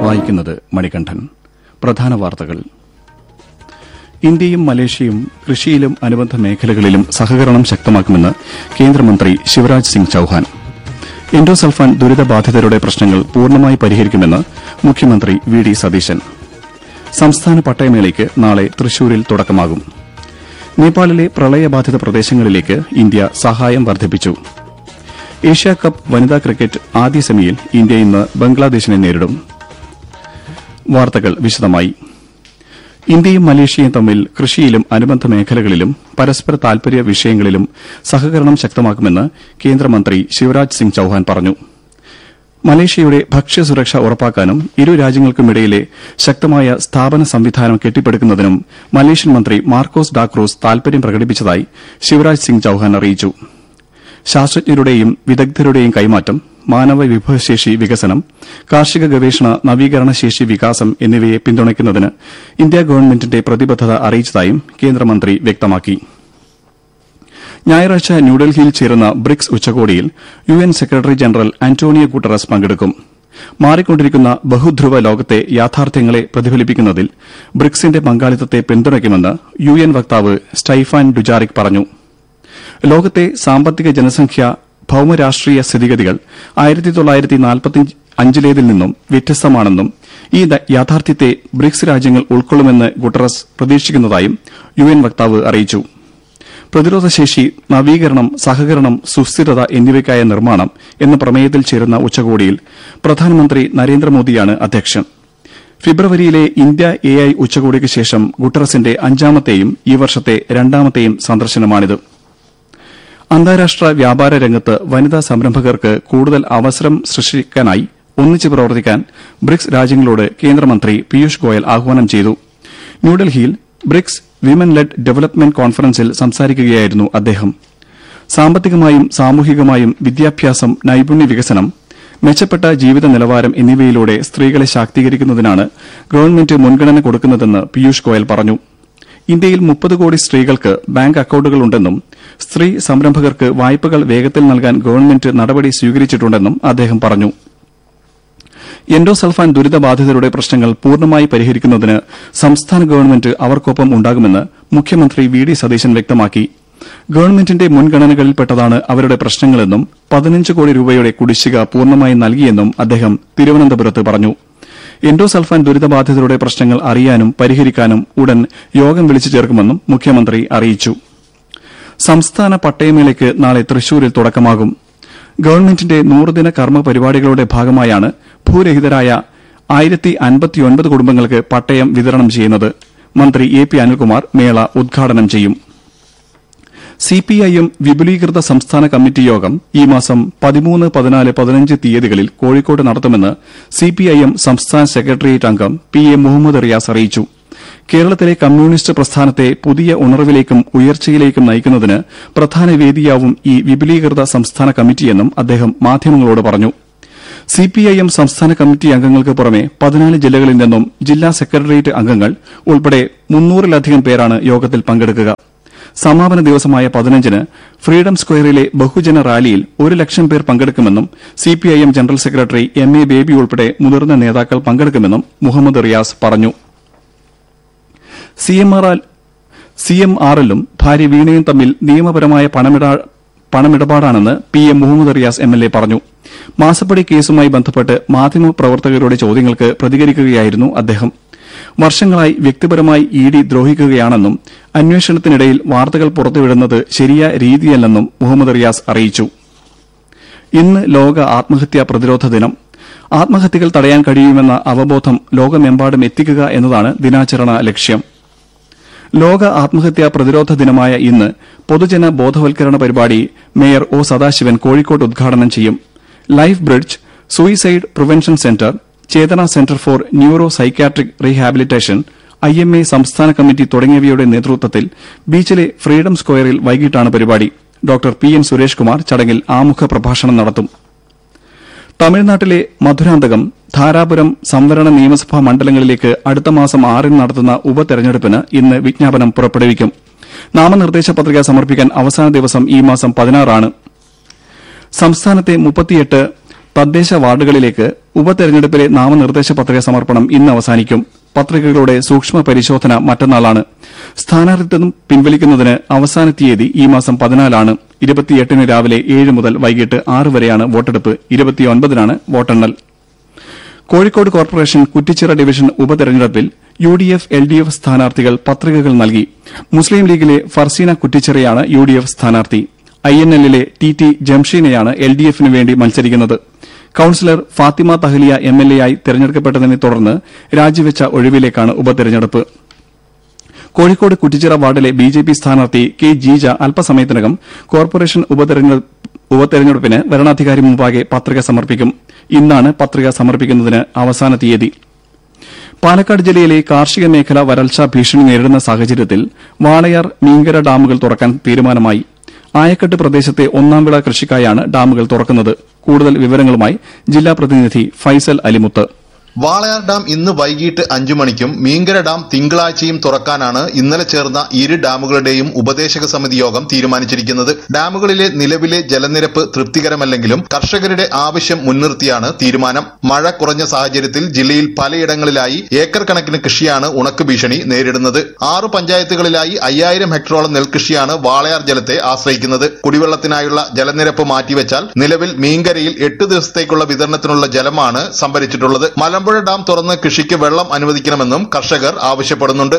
വായിക്കുന്നത് മണികണ്ഠൻ പ്രധാന വാർത്തകൾ ഇന്ത്യയും മലേഷ്യയും കൃഷിയിലും അനുബന്ധ മേഖലകളിലും സഹകരണം ശക്തമാക്കുമെന്ന് കേന്ദ്രമന്ത്രി ശിവരാജ് സിംഗ് ചൌഹാൻ എൻഡോസൾഫാൻ ദുരിതബാധിതരുടെ പ്രശ്നങ്ങൾ പൂർണ്ണമായി പരിഹരിക്കുമെന്ന് മുഖ്യമന്ത്രി വി ഡി സതീശൻ സംസ്ഥാന പട്ടയമേളയ്ക്ക് നാളെ തൃശൂരിൽ തുടക്കമാകും നേപ്പാളിലെ പ്രളയബാധിത പ്രദേശങ്ങളിലേക്ക് ഇന്ത്യ സഹായം വർദ്ധിപ്പിച്ചു ഏഷ്യാ കപ്പ് വനിതാ ക്രിക്കറ്റ് ആദ്യ സെമിയിൽ ഇന്ത്യ ഇന്ന് ബംഗ്ലാദേശിനെ നേരിടും വാർത്തകൾ വിശദമായി ഇന്ത്യയും മലേഷ്യയും തമ്മിൽ കൃഷിയിലും അനുബന്ധ മേഖലകളിലും പരസ്പര താൽപര്യ വിഷയങ്ങളിലും സഹകരണം ശക്തമാക്കുമെന്ന് കേന്ദ്രമന്ത്രി ശിവരാജ് സിംഗ് ചൌഹാൻ പറഞ്ഞു മലേഷ്യയുടെ ഭക്ഷ്യസുരക്ഷ ഉറപ്പാക്കാനും ഇരു രാജ്യങ്ങൾക്കുമിടയിലെ ശക്തമായ സ്ഥാപന സംവിധാനം കെട്ടിപ്പടുക്കുന്നതിനും മലേഷ്യൻ മന്ത്രി മാർക്കോസ് ഡാക്രോസ് താൽപര്യം പ്രകടിപ്പിച്ചതായി ശിവരാജ് സിംഗ് ചൌഹാൻ അറിയിച്ചു ശാസ്ത്രജ്ഞരുടെയും വിദഗ്ധരുടെയും കൈമാറ്റം മാനവ വിഭവശേഷി വികസനം കാർഷിക ഗവേഷണ നവീകരണ ശേഷി വികാസം എന്നിവയെ പിന്തുണയ്ക്കുന്നതിന് ഇന്ത്യ ഗവൺമെന്റിന്റെ പ്രതിബദ്ധത അറിയിച്ചതായും കേന്ദ്രമന്ത്രി വ്യക്തമാക്കി ഞായറാഴ്ച ന്യൂഡൽഹിയിൽ ചേരുന്ന ബ്രിക്സ് ഉച്ചകോടിയിൽ U N secretary general Antonio Guterres പങ്കെടുക്കും മാറിക്കൊണ്ടിരിക്കുന്ന ബഹുധ്രുവ ലോകത്തെ യാഥാർത്ഥ്യങ്ങളെ പ്രതിഫലിപ്പിക്കുന്നതിൽ ബ്രിക്സിന്റെ പങ്കാളിത്തത്തെ പിന്തുണയ്ക്കുമെന്ന് യു എൻ വക്താവ് സ്റ്റൈഫാൻ ഡുജാറിക് പറഞ്ഞു ലോകത്തെ സാമ്പത്തിക ജനസംഖ്യ ഭൌമരാഷ്ട്രീയ സ്ഥിതിഗതികൾ ആയിരത്തി തൊള്ളായിരത്തി അഞ്ചിലേതിൽ നിന്നും വ്യത്യസ്തമാണെന്നും ഈ യാഥാർത്ഥ്യത്തെ ബ്രിക്സ് രാജ്യങ്ങൾ ഉൾക്കൊള്ളുമെന്ന് ഗുട്ടറസ് പ്രതീക്ഷിക്കുന്നതായും യു എൻ വക്താവ് അറിയിച്ചു പ്രതിരോധശേഷി നവീകരണം സഹകരണം സുസ്ഥിരത എന്നിവയ്ക്കായ നിർമ്മാണം എന്ന പ്രമേയത്തിൽ ചേരുന്ന ഉച്ചകോടിയിൽ പ്രധാനമന്ത്രി നരേന്ദ്രമോദിയാണ് അധ്യക്ഷൻ ഫെബ്രുവരിയിലെ ഇന്ത്യ എ ഐ ഉച്ചകോടിക്ക് ശേഷം ഗുട്ടറസിന്റെ അഞ്ചാമത്തെയും ഈ വർഷത്തെ രണ്ടാമത്തെയും സന്ദർശനമാണിത് അന്താരാഷ്ട്ര വ്യാപാര രംഗത്ത് വനിതാ സംരംഭകർക്ക് കൂടുതൽ അവസരം സൃഷ്ടിക്കാനായി ഒന്നിച്ച് പ്രവർത്തിക്കാൻ ബ്രിക്സ് രാജ്യങ്ങളോട് കേന്ദ്രമന്ത്രി പീയൂഷ് ഗോയൽ ആഹ്വാനം ചെയ്തു ന്യൂഡൽഹിയിൽ ബ്രിക്സ് വിമൻ ലെഡ് ഡെവലപ്മെന്റ് കോൺഫറൻസിൽ സംസാരിക്കുകയായിരുന്നു അദ്ദേഹം സാമ്പത്തികമായും സാമൂഹികമായും വിദ്യാഭ്യാസം നൈപുണ്യ വികസനം മെച്ചപ്പെട്ട ജീവിത നിലവാരം എന്നിവയിലൂടെ സ്ത്രീകളെ ശാക്തീകരിക്കുന്നതിനാണ് ഗവൺമെന്റ് മുൻഗണന കൊടുക്കുന്നതെന്ന് പീയൂഷ് ഗോയൽ പറഞ്ഞു ഇന്ത്യയിൽ മുപ്പത് കോടി സ്ത്രീകൾക്ക് ബാങ്ക് അക്കൌണ്ടുകളുണ്ടെന്നും സ്ത്രീ സംരംഭകർക്ക് വായ്പകൾ വേഗത്തിൽ നൽകാൻ ഗവൺമെന്റ് നടപടി സ്വീകരിച്ചിട്ടുണ്ടെന്നും അദ്ദേഹം പറഞ്ഞു എൻഡോസൾഫാൻ ദുരിതബാധിതരുടെ പ്രശ്നങ്ങൾ പൂർണ്ണമായി പരിഹരിക്കുന്നതിന് സംസ്ഥാന ഗവൺമെന്റ് അവർക്കൊപ്പം ഉണ്ടാകുമെന്ന് മുഖ്യമന്ത്രി വി ഡി സതീശൻ വ്യക്തമാക്കി ഗവൺമെന്റിന്റെ മുൻഗണനകളിൽപ്പെട്ടതാണ് അവരുടെ പ്രശ്നങ്ങളെന്നും പതിനഞ്ച് കോടി രൂപയുടെ കുടിശ്ശിക പൂർണ്ണമായി നൽകിയെന്നും അദ്ദേഹം തിരുവനന്തപുരത്ത് പറഞ്ഞു എൻഡോസൾഫാൻ ദുരിതബാധിതരുടെ പ്രശ്നങ്ങൾ അറിയാനും പരിഹരിക്കാനും ഉടൻ യോഗം വിളിച്ചു ചേർക്കുമെന്നും മുഖ്യമന്ത്രി അറിയിച്ചു സംസ്ഥാന പട്ടയമേളയ്ക്ക് നാളെ തൃശൂരിൽ തുടക്കമാകും ഗവൺമെന്റിന്റെ നൂറുദിന കർമ്മ പരിപാടികളുടെ ഭാഗമായാണ് ഭൂരഹിതരായ ആയിരത്തി അൻപത്തിയൊൻപത് കുടുംബങ്ങൾക്ക് പട്ടയം വിതരണം ചെയ്യുന്നത് മന്ത്രി എ പി അനിൽകുമാർ മേള ഉദ്ഘാടനം ചെയ്യും സിപിഐഎം വിപുലീകൃത സംസ്ഥാന കമ്മിറ്റി യോഗം ഈ മാസം പതിമൂന്ന് പതിനാല് പതിനഞ്ച് തീയതികളിൽ കോഴിക്കോട് നടത്തുമെന്ന് സിപിഐഎം സംസ്ഥാന സെക്രട്ടേറിയറ്റ് അംഗം പി എ മുഹമ്മദ് റിയാസ് അറിയിച്ചു കേരളത്തിലെ കമ്മ്യൂണിസ്റ്റ് പ്രസ്ഥാനത്തെ പുതിയ ഉണർവിലേക്കും ഉയർച്ചയിലേക്കും നയിക്കുന്നതിന് പ്രധാന വേദിയാവും ഈ വിപുലീകൃത സംസ്ഥാന കമ്മിറ്റിയെന്നും അദ്ദേഹം മാധ്യമങ്ങളോട് പറഞ്ഞു സിപിഐഎം സംസ്ഥാന കമ്മിറ്റി അംഗങ്ങൾക്ക് പുറമെ പതിനാല് ജില്ലകളിൽ നിന്നും ജില്ലാ സെക്രട്ടേറിയറ്റ് അംഗങ്ങൾ ഉൾപ്പെടെ മുന്നൂറിലധികം പേരാണ് യോഗത്തിൽ പങ്കെടുക്കുക സമാപന ദിവസമായ പതിനഞ്ചിന് ഫ്രീഡം സ്ക്വയറിലെ ബഹുജന റാലിയിൽ ഒരു ലക്ഷം പേർ പങ്കെടുക്കുമെന്നും CPIM general secretary M A Baby ഉൾപ്പെടെ മുതിർന്ന നേതാക്കൾ പങ്കെടുക്കുമെന്നും മുഹമ്മദ് റിയാസ് പറഞ്ഞു സിഎംആർഎല്ലും ഭാര്യ വീണയും തമ്മിൽ നിയമപരമായ പണമിടപാടാണെന്ന് P M Mohammed Riyas M L A പറഞ്ഞു മാസപ്പടി കേസുമായി ബന്ധപ്പെട്ട് മാധ്യമപ്രവർത്തകരുടെ ചോദ്യങ്ങൾക്ക് പ്രതികരിക്കുകയായിരുന്നു അദ്ദേഹം വർഷങ്ങളായി വ്യക്തിപരമായി ഇ ഡി ദ്രോഹിക്കുകയാണെന്നും അന്വേഷണത്തിനിടയിൽ വാർത്തകൾ പുറത്തുവിടുന്നത് ശരിയായ രീതിയല്ലെന്നും മുഹമ്മദ് റിയാസ് അറിയിച്ചു ഇന്ന് ലോക ആത്മഹത്യാ പ്രതിരോധ ദിനം ആത്മഹത്യകൾ തടയാൻ കഴിയുമെന്ന അവബോധം ലോകമെമ്പാടും എത്തിക്കുക എന്നതാണ് ദിനാചരണ ലക്ഷ്യം ലോക ആത്മഹത്യാ പ്രതിരോധ ദിനമായ ഇന്ന് പൊതുജന ബോധവൽക്കരണ പരിപാടി മേയർ ഒ സദാശിവൻ കോഴിക്കോട്ട് ഉദ്ഘാടനം ചെയ്യും life bridge suicide prevention centre Chetana centre for neuro psychiatric rehabilitation I M A സംസ്ഥാന കമ്മിറ്റി തുടങ്ങിയവയുടെ നേതൃത്വത്തിൽ ബീച്ചിലെ ഫ്രീഡം സ്ക്വയറിൽ വൈകിട്ടാണ് പരിപാടി doctor P N Suresh Kumar ചടങ്ങിൽ ആമുഖ പ്രഭാഷണം നടത്തും തമിഴ്നാട്ടിലെ മധുരാന്തകം ധാരാപുരം സംവരണ നിയമസഭാ മണ്ഡലങ്ങളിലേക്ക് അടുത്ത മാസം ആറിന് നടത്തുന്ന ഉപതെരഞ്ഞെടുപ്പിന് ഇന്ന് വിജ്ഞാപനം പുറപ്പെടുവിക്കും നാമനിർദ്ദേശ പത്രിക സമർപ്പിക്കാൻ അവസാന ദിവസം ഈ മാസം പതിനാറാണ് സംസ്ഥാനത്തെ മുപ്പത്തിയെട്ട് തദ്ദേശ വാർഡുകളിലേക്ക് ഉപതെരഞ്ഞെടുപ്പിലെ നാമനിർദ്ദേശ പത്രിക സമർപ്പണം ഇന്ന് അവസാനിക്കും പത്രികകളുടെ സൂക്ഷ്മ പരിശോധന മറ്റന്നാളാണ് സ്ഥാനാർത്ഥിത്വം പിൻവലിക്കുന്നതിന് അവസാന തീയതി ഈ മാസം പതിനാലാണ് ഇരുപത്തിയെട്ടിന് രാവിലെ ഏഴ് മുതൽ വൈകിട്ട് ആറ് വരെയാണ് വോട്ടെടുപ്പ് ഇരുപത്തിയൊൻപതിനാണ് വോട്ടെണ്ണൽ കോഴിക്കോട് കോർപ്പറേഷൻ കുറ്റിച്ചിറ ഡിവിഷൻ ഉപതെരഞ്ഞെടുപ്പിൽ U D F L D F സ്ഥാനാർത്ഥികൾ പത്രികകൾ നൽകി മുസ്ലിം ലീഗിലെ ഫർസീന കുറ്റിച്ചിറയാണ് യു ഡി എഫ് സ്ഥാനാർത്ഥി ഐ എൻ എല്ലിലെ ടി ടി ജംഷീനെയാണ് എൽ ഡി എഫിന് വേണ്ടി മത്സരിക്കുന്നത് councillor Fathima Thahaliya M L A ആയി തെരഞ്ഞെടുക്കപ്പെട്ടതിനെ തുടർന്ന് രാജിവെച്ച ഒഴിവിലേക്കാണ് ഉപതെരഞ്ഞെടുപ്പ് കോഴിക്കോട് കുറ്റിച്ചിറ വാർഡിലെ ബി ജെ പി സ്ഥാനാർത്ഥി കെ ജീജ അല്പസമയത്തിനകം കോർപ്പറേഷൻ ഉപതെരഞ്ഞെടുപ്പ് ഉപതെരഞ്ഞെടുപ്പിന് വരണാധികാരി മുമ്പാകെ പത്രിക സമർപ്പിക്കും ഇന്നാണ് പത്രിക സമർപ്പിക്കുന്നതിന് അവസാന തീയതി പാലക്കാട് ജില്ലയിലെ കാർഷിക മേഖല വരൾച്ച ഭീഷണി നേരിടുന്ന സാഹചര്യത്തിൽ വാളയാർ മീങ്കര ഡാമുകൾ തുറക്കാൻ തീരുമാനമായി ആയക്കെട്ട് പ്രദേശത്തെ ഒന്നാം വിള കൃഷിക്കായാണ് ഡാമുകൾ തുറക്കുന്നത് കൂടുതൽ വിവരങ്ങളുമായി ജില്ലാ പ്രതിനിധി ഫൈസൽ അലിമുത്ത് വാളയാർ ഡാം ഇന്ന് വൈകിട്ട് അഞ്ചു മണിക്കും മീങ്കര ഡാം തിങ്കളാഴ്ചയും തുറക്കാനാണ് ഇന്നലെ ചേർന്ന ഇരു ഡാമുകളുടെയും ഉപദേശക സമിതി യോഗം തീരുമാനിച്ചിരിക്കുന്നത് ഡാമുകളിലെ നിലവിലെ ജലനിരപ്പ് തൃപ്തികരമല്ലെങ്കിലും കർഷകരുടെ ആവശ്യം മുൻനിർത്തിയാണ് തീരുമാനം മഴ കുറഞ്ഞ സാഹചര്യത്തിൽ ജില്ലയിൽ പലയിടങ്ങളിലായി ഏക്കർ കണക്കിന് കൃഷിയാണ് ഉണക്ക് ഭീഷണി നേരിടുന്നത് ആറു പഞ്ചായത്തുകളിലായി അയ്യായിരം ഹെക്ടറോളം നെൽകൃഷിയാണ് വാളയാർ ജലത്തെ ആശ്രയിക്കുന്നത് കുടിവെള്ളത്തിനായുള്ള ജലനിരപ്പ് മാറ്റിവെച്ചാൽ നിലവിൽ മീങ്കരയിൽ എട്ട് ദിവസത്തേക്കുള്ള വിതരണത്തിനുള്ള ജലമാണ് സംഭരിച്ചിട്ടുള്ളത് മലമ്പുഴ ഡാം തുറന്ന് കൃഷിക്ക് വെള്ളം അനുവദിക്കണമെന്നും കർഷകർ ആവശ്യപ്പെടുന്നുണ്ട്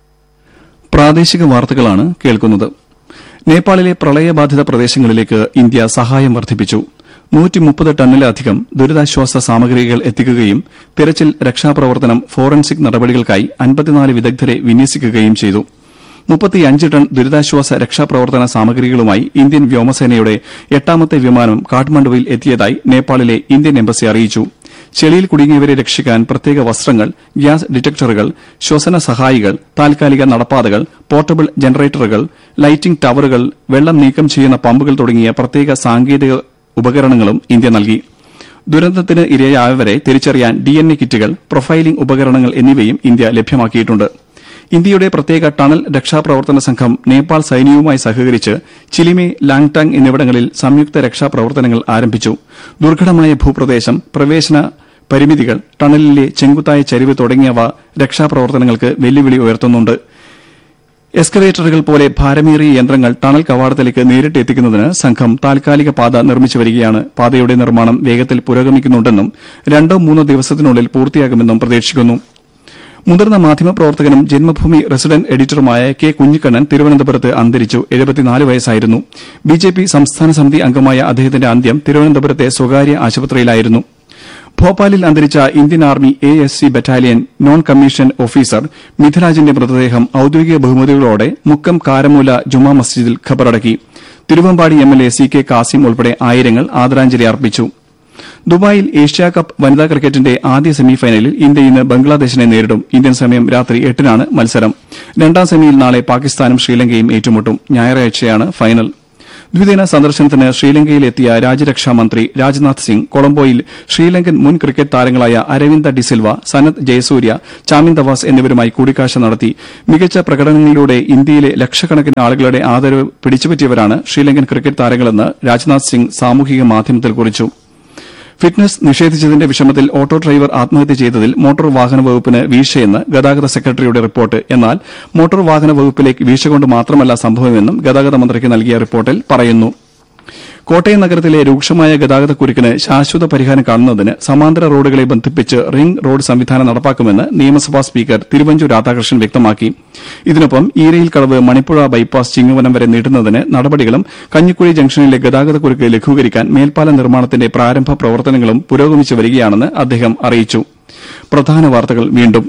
പ്രാദേശിക വാർത്തകളാണ് കേൾക്കുന്നത് നേപ്പാളിലെ പ്രളയബാധിത പ്രദേശങ്ങളിലേക്ക് ഇന്ത്യ സഹായം വർദ്ധിപ്പിച്ചു നൂറ്റിമുപ്പത് ടണ്ണിലധികം ദുരിതാശ്വാസ സാമഗ്രികൾ എത്തിക്കുകയും തിരച്ചിൽ രക്ഷാപ്രവർത്തനം ഫോറൻസിക് നടപടികൾക്കായി അൻപത്തിനാല് വിദഗ്ധരെ വിന്യസിക്കുകയും ചെയ്തു മുപ്പത്തിയഞ്ച് ടൺ ദുരിതാശ്വാസ രക്ഷാപ്രവർത്തന സാമഗ്രികളുമായി ഇന്ത്യൻ വ്യോമസേനയുടെ എട്ടാമത്തെ വിമാനം കാഠ്മണ്ഡുവിൽ എത്തിയതായി നേപ്പാളിലെ ഇന്ത്യൻ എംബസി അറിയിച്ചു ചെളിയിൽ കുടുങ്ങിയവരെ രക്ഷിക്കാൻ പ്രത്യേക വസ്ത്രങ്ങൾ ഗ്യാസ് ഡിറ്റക്ടറുകൾ ശ്വസന സഹായികൾ താൽക്കാലിക നടപ്പാതകൾ പോർട്ടബിൾ ജനറേറ്ററുകൾ ലൈറ്റിംഗ് ടവറുകൾ വെള്ളം നീക്കം ചെയ്യുന്ന പമ്പുകൾ തുടങ്ങിയ പ്രത്യേക സാങ്കേതിക ഉപകരണങ്ങളും ഇന്ത്യ നൽകി ദുരന്തത്തിന് ഇരയായവരെ തിരിച്ചറിയാൻ ഡിഎൻഎ കിറ്റുകൾ പ്രൊഫൈലിംഗ് ഉപകരണങ്ങൾ എന്നിവയും ഇന്ത്യ ലഭ്യമാക്കിയിട്ടുണ്ട് ഇന്ത്യയുടെ പ്രത്യേക ടണൽ രക്ഷാപ്രവർത്തന സംഘം നേപ്പാൾ സൈന്യവുമായി സഹകരിച്ച് ചിലിമെ ലാങ്ടാങ് എന്നിവിടങ്ങളിൽ സംയുക്ത രക്ഷാപ്രവർത്തനങ്ങൾ ആരംഭിച്ചു ദുർഘടമായ ഭൂപ്രദേശം പ്രവേശന പരിമിതികൾ ടണലിലെ ചെങ്കുത്തായ ചരിവ് തുടങ്ങിയവ രക്ഷാപ്രവർത്തനങ്ങൾക്ക് വെല്ലുവിളി ഉയർത്തുന്നുണ്ട് എക്സ്കവേറ്ററുകൾ പോലെ ഭാരമേറിയ യന്ത്രങ്ങൾ ടണൽ കവാടത്തിലേക്ക് നേരിട്ട് എത്തിക്കുന്നതിന് സംഘം താൽക്കാലിക പാത നിർമ്മിച്ചു വരികയാണ് പാതയുടെ നിർമ്മാണം വേഗത്തിൽ പുരോഗമിക്കുന്നുണ്ടെന്നും രണ്ടോ മൂന്നോ ദിവസത്തിനുള്ളിൽ പൂർത്തിയാകുമെന്നും പ്രതീക്ഷിക്കുന്നു മുതിർന്ന മാധ്യമപ്രവർത്തകനും ജന്മഭൂമി റെസിഡന്റ് എഡിറ്ററുമായ കെ കുഞ്ഞിക്കണ്ണൻ തിരുവനന്തപുരത്ത് അന്തരിച്ചു എഴുപത്തിനാല് വയസ്സായിരുന്നു ബിജെപി സംസ്ഥാന സമിതി അംഗമായ അദ്ദേഹത്തിന്റെ അന്ത്യം തിരുവനന്തപുരത്തെ സ്വകാര്യ ആശുപത്രിയിലായിരുന്നു ഭോപ്പാലിൽ അന്തരിച്ച Indian army A S C battalion non commission officer മിഥിലാജിന്റെ മൃതദേഹം ഔദ്യോഗിക ബഹുമതികളോടെ മുക്കം കാരമൂല ജുമാ മസ്ജിദിൽ ഖബറടക്കി Thiruvambady M L A C K Kasim ഉൾപ്പെടെ ആയിരങ്ങൾ ആദരാഞ്ജലി അർപ്പിച്ചു ദുബായിൽ ഏഷ്യാകപ്പ് വനിതാ ക്രിക്കറ്റിന്റെ ആദ്യ സെമിഫൈനലിൽ ഇന്ത്യ ഇന്ന് ബംഗ്ലാദേശിനെ നേരിടും ഇന്ത്യൻ സമയം രാത്രി എട്ടിനാണ് മത്സരം രണ്ടാം സെമിയിൽ നാളെ പാകിസ്ഥാനും ശ്രീലങ്കയും ഏറ്റുമുട്ടും ഞായറാഴ്ചയാണ് ഫൈനൽ ദ്വിദിന സന്ദർശനത്തിന് ശ്രീലങ്കയിലെത്തിയ രാജ്യരക്ഷാ മന്ത്രി രാജ്നാഥ് സിംഗ് കൊളംബോയിൽ ശ്രീലങ്കൻ മുൻ ക്രിക്കറ്റ് താരങ്ങളായ അരവിന്ദ ഡിസിൽവ സനത് ജയസൂര്യ ചാമിൻ ദവാസ് എന്നിവരുമായി കൂടിക്കാഴ്ച നടത്തി മികച്ച പ്രകടനങ്ങളിലൂടെ ഇന്ത്യയിലെ ലക്ഷക്കണക്കിന് ആളുകളുടെ ആദരവ് പിടിച്ചുപറ്റിയവരാണ് ശ്രീലങ്കൻ ക്രിക്കറ്റ് താരങ്ങളെന്ന് രാജ്നാഥ് സിംഗ് സാമൂഹിക മാധ്യമത്തിൽ കുറിച്ചു ഫിറ്റ്നസ് നിഷേധിച്ചതിന്റെ വിഷമത്തിൽ ഓട്ടോ ഡ്രൈവർ ആത്മഹത്യ ചെയ്തതിൽ മോട്ടോർ വാഹന വകുപ്പിന് വീഴ്ചയെന്ന് ഗതാഗത സെക്രട്ടറിയുടെ റിപ്പോർട്ട് എന്നാൽ മോട്ടോർ വാഹന വകുപ്പിലേക്ക് വീഴ്ച കൊണ്ട് മാത്രമല്ല സംഭവമെന്നും ഗതാഗത മന്ത്രിക്ക് നൽകിയ റിപ്പോർട്ടിൽ പറയുന്നു കോട്ടയം നഗരത്തിലെ രൂക്ഷമായ ഗതാഗതക്കുരുക്കിന് ശാശ്വത പരിഹാരം കാണുന്നതിന് സമാന്തര റോഡുകളെ ബന്ധിപ്പിച്ച് റിംഗ് റോഡ് സംവിധാനം നടപ്പാക്കുമെന്ന് നിയമസഭാ സ്പീക്കർ തിരുവഞ്ചൂർ രാധാകൃഷ്ണൻ വ്യക്തമാക്കി ഇതിനൊപ്പം ഈരയിൽ കടവ് മണിപ്പുഴ ബൈപ്പാസ് ചിങ്ങവനം വരെ നീട്ടുന്നതിന് നടപടികളും കഞ്ഞിക്കുഴി ജംഗ്ഷനിലെ ഗതാഗതക്കുരുക്ക് ലഘൂകരിക്കാൻ മേൽപ്പാല നിർമ്മാണത്തിന്റെ പ്രാരംഭ പ്രവർത്തനങ്ങളും പുരോഗമിച്ചു വരികയാണെന്ന് അദ്ദേഹം അറിയിച്ചു പ്രധാന വാർത്തകൾ വീണ്ടും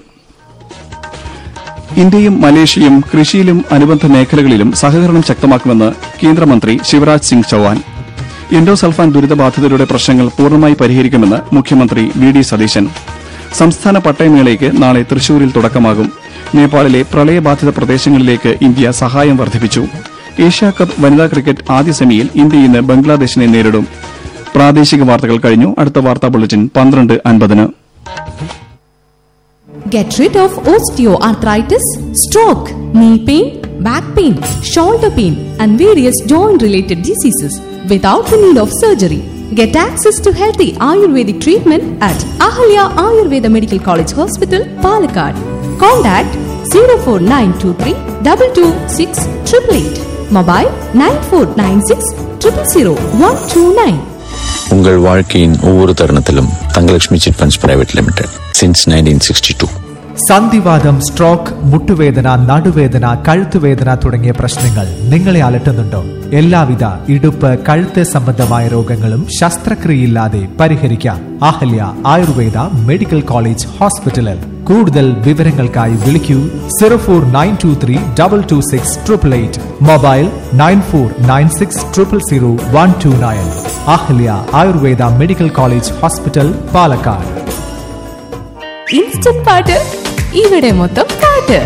ഇന്ത്യയും മലേഷ്യയും കൃഷിയിലും അനുബന്ധ മേഖലകളിലും സഹകരണം ശക്തമാക്കുമെന്ന് കേന്ദ്രമന്ത്രി ശിവരാജ് സിംഗ് ചൌഹാൻ എൻഡോസൾഫാൻ ദുരിതബാധിതരുടെ പ്രശ്നങ്ങൾ പൂർണ്ണമായി പരിഹരിക്കുമെന്ന് മുഖ്യമന്ത്രി വി ഡി സതീശൻ സംസ്ഥാന പട്ടയമേളയ്ക്ക് നാളെ തൃശൂരിൽ തുടക്കമാകും നേപ്പാളിലെ പ്രളയബാധിത പ്രദേശങ്ങളിലേക്ക് ഇന്ത്യ സഹായം വർദ്ധിപ്പിച്ചു ഏഷ്യാകപ്പ് വനിതാ ക്രിക്കറ്റ് ആദ്യ സെമിയിൽ ഇന്ത്യ ഇന്ന് ബംഗ്ലാദേശിനെ നേരിടും പ്രാദേശിക വാർത്തകൾ കഴിഞ്ഞു അടുത്ത വാർത്താ ബുള്ളറ്റിൻ പന്ത്രണ്ട് അൻപതിന് Get rid of osteoarthritis, stroke, knee pain, back pain, shoulder pain, and various joint related diseases without the need of surgery. Get access to healthy Ayurvedic treatment at Ahalya Ayurveda Medical College Hospital, Palakkad. Contact 04923 226 888. Mobile 9496 000 129. உங்கள் வாழ்க்கையின் ஒவ்வொரு தருணத்திலும் Thangalakshmi chit funds private limited since nineteen sixty two സന്ധിവാദം stroke മുട്ടുവേദന നടുവേദന കഴുത്തുവേദന തുടങ്ങിയ പ്രശ്നങ്ങൾ നിങ്ങളെ അലട്ടുന്നുണ്ടോ എല്ലാവിധ ഇടുപ്പ് കഴുത്ത് സംബന്ധമായ രോഗങ്ങളും ശസ്ത്രക്രിയയില്ലാതെ പരിഹരിക്കാം അഹല്യ ആയുർവേദ മെഡിക്കൽ കോളേജ് ഹോസ്പിറ്റലിൽ കൂടുതൽ വിവരങ്ങൾക്കായി വിളിക്കൂ zero four nine two three double two six triple eight mobile nine four nine six triple zero one two nine Ahalya Ayurveda medical college hospital Palakkad instant പാട്ട് ഇവിടെ മൊത്തം പാട്ട്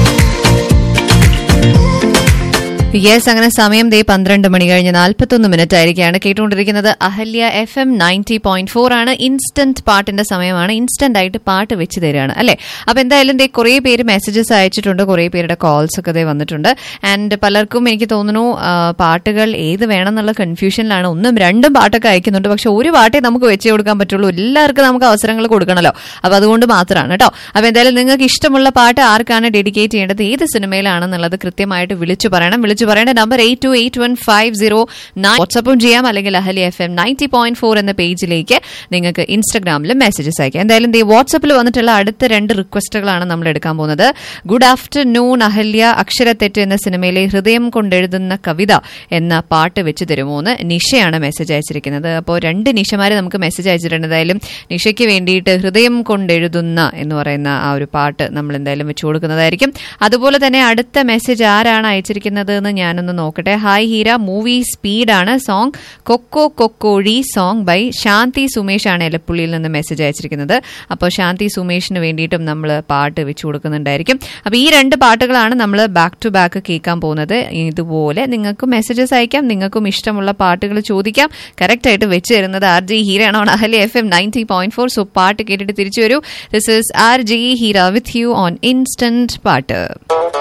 യെസ് അങ്ങനെ സമയം ദേ പന്ത്രണ്ട് മണി കഴിഞ്ഞ് നാൽപ്പത്തൊന്ന് മിനിറ്റ് ആയിരിക്കുകയാണ് കേട്ടുകൊണ്ടിരിക്കുന്നത് Ahalya F M ninety point four ആണ് ഇൻസ്റ്റന്റ് പാട്ടിന്റെ സമയമാണ് ഇൻസ്റ്റന്റ് ആയിട്ട് പാട്ട് വെച്ച് തരികയാണ് അല്ലെ അപ്പൊ എന്തായാലും ദേ കുറേ പേര് മെസ്സേജസ് അയച്ചിട്ടുണ്ട് കുറേ പേരുടെ കോൾസ് ഒക്കെ ദേ വന്നിട്ടുണ്ട് ആൻഡ് പലർക്കും എനിക്ക് തോന്നുന്നു ആ, പാട്ടുകൾ ഏത് വേണം എന്നുള്ള കൺഫ്യൂഷനിലാണ് ഒന്നും രണ്ടും പാട്ടൊക്കെ അയക്കുന്നുണ്ട് പക്ഷെ ഒരു പാട്ടേ നമുക്ക് വെച്ച് കൊടുക്കാൻ പറ്റുള്ളൂ എല്ലാവർക്കും നമുക്ക് അവസരങ്ങൾ കൊടുക്കണമല്ലോ അപ്പൊ അതുകൊണ്ട് മാത്രമാണ് കേട്ടോ അപ്പൊ എന്തായാലും നിങ്ങൾക്ക് ഇഷ്ടമുള്ള പാട്ട് ആർക്കാണ് ഡെഡിക്കേറ്റ് ചെയ്യേണ്ടത് ഏത് സിനിമയിലാണെന്നുള്ളത് കൃത്യമായിട്ട് വിളിച്ചു പറയണം വിളിച്ചു പറയേണ്ട number eight two eight one five zero nine വാട്സപ്പും ചെയ്യാം അല്ലെങ്കിൽ Ahalya F M ninety point four എന്ന പേജിലേക്ക് നിങ്ങൾക്ക് ഇൻസ്റ്റഗ്രാമിൽ മെസ്സേജസ് അയക്കാം എന്തായാലും ദേ വാട്സപ്പിൽ വന്നിട്ടുള്ള അടുത്ത രണ്ട് റിക്വസ്റ്റുകളാണ് നമ്മൾ എടുക്കാൻ പോകുന്നത് ഗുഡ് ആഫ്റ്റർനൂൺ അഹല്യ അക്ഷരത്തെറ്റ് എന്ന സിനിമയിലെ ഹൃദയം കൊണ്ടെഴുതുന്ന കവിത എന്ന പാട്ട് വെച്ച് തരുമോ എന്ന് നിഷയാണ് മെസ്സേജ് അയച്ചിരിക്കുന്നത് അപ്പോൾ രണ്ട് നിഷമാരെ നമുക്ക് മെസ്സേജ് അയച്ചിട്ടുണ്ട് എന്തായാലും നിഷയ്ക്ക് വേണ്ടിയിട്ട് ഹൃദയം കൊണ്ടെഴുതുന്ന എന്ന് പറയുന്ന ആ ഒരു പാട്ട് നമ്മൾ എന്തായാലും വെച്ചു കൊടുക്കുന്നതായിരിക്കും അതുപോലെ തന്നെ അടുത്ത മെസ്സേജ് ആരാണ് അയച്ചിരിക്കുന്നത് എന്ന് ഞാനൊന്ന് നോക്കട്ടെ ഹായ് ഹീര മൂവി സ്പീഡാണ് സോങ് കൊക്കോ കൊക്കോഴി സോങ് ബൈ ശാന്തി സുമേഷ് ആണ് എലപ്പുള്ളിയിൽ നിന്ന് മെസ്സേജ് അയച്ചിരിക്കുന്നത് അപ്പോൾ ശാന്തി സുമേഷിന് വേണ്ടിയിട്ടും നമ്മൾ പാട്ട് വെച്ചു കൊടുക്കുന്നുണ്ടായിരിക്കും അപ്പോൾ ഈ രണ്ട് പാട്ടുകളാണ് നമ്മൾ ബാക്ക് ടു ബാക്ക് കേൾക്കാൻ പോകുന്നത് ഇതുപോലെ നിങ്ങൾക്ക് മെസ്സേജസ് അയക്കാം നിങ്ങൾക്കും ഇഷ്ടമുള്ള പാട്ടുകൾ ചോദിക്കാം കറക്റ്റ് ആയിട്ട് വെച്ച് തരുന്നത് ആർ ജി ഹീരയാണോ Ahalya F M ninety point four so പാട്ട് കേട്ടിട്ട് തിരിച്ചു വരൂ this is R G Heera with you on instant പാട്ട്